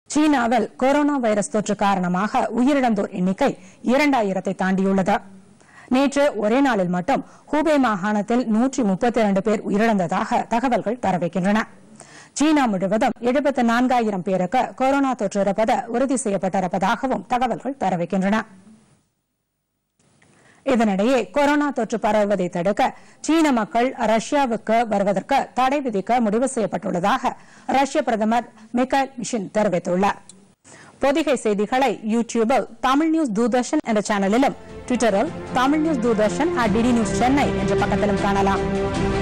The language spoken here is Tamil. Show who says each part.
Speaker 1: சீனாவில் கொரோனா வைரஸ் தொற்று காரணமாக உயிரிழந்தோர் எண்ணிக்கை இரண்டாயிரத்தை தாண்டியுள்ளது நேற்று ஒரே நாளில் மட்டும் ஹூபே மாகாணத்தில் நூற்றி முப்பத்தி இரண்டு பேர் உயிரிழந்ததாக தகவல்கள் தெரிவிக்கின்றன சீனா முழுவதும் எழுபத்தி நான்காயிரம் பேருக்கு கொரோனா தொற்று இருப்பது உறுதி செய்யப்பட்டிருப்பதாகவும் தகவல்கள் தெரிவிக்கின்றன இதனிடையே கொரோனா தொற்று பரவுவதை தடுக்க சீன மக்கள் ரஷ்யாவுக்கு வருவதற்கு தடை விதிக்க முடிவு செய்யப்பட்டுள்ளதாக ரஷ்ய பிரதமர் மிக்கைல் மிஷின் தெரிவித்துள்ளார் பொதிகை செய்திகளை யூ டியூபில் தமிழ் நியூஸ் தூர்தர்ஷன் என்ற சேனலிலும் ட்விட்டரில் Tamil news Doordarshan at DD news Chennai என்ற பக்கத்திலும் காணலாம்